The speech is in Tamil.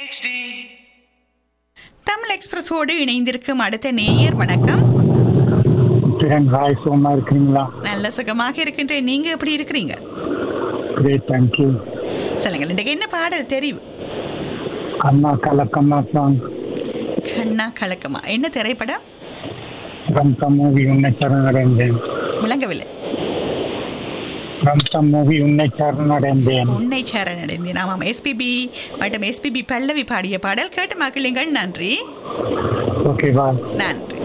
தமிழ் எக்ஸ்பிரஸோடு இணைந்திருக்கும் அடுத்த நேயர் வணக்கம் கிரண் ராய் சோமா இருக்கிறீங்களா நல்ல சுகமாக இருக்கின்றேன் நீங்க எப்படி இருக்கிறீங்க கிரேட் தேங்க்யூ சொல்லுங்கள் இன்றைக்கு என்ன பாடல் தெரிவு அண்ணா கலக்கம்மா சாங் கண்ணா கலக்கமா என்ன திரைப்படம் ரம்சா மூவி உன்னை சரணடைந்தேன் விளங்கவில்லை ரம்சா மூவி உன்னை சரணடைந்தேன் உன்னை சரணடைந்தேன் ஆமாம் எஸ்பிபி மற்றும் எஸ்பிபி பல்லவி பாடிய பாடல் கேட்டு மக்களுங்கள் நன்றி ஓகேவா நன்றி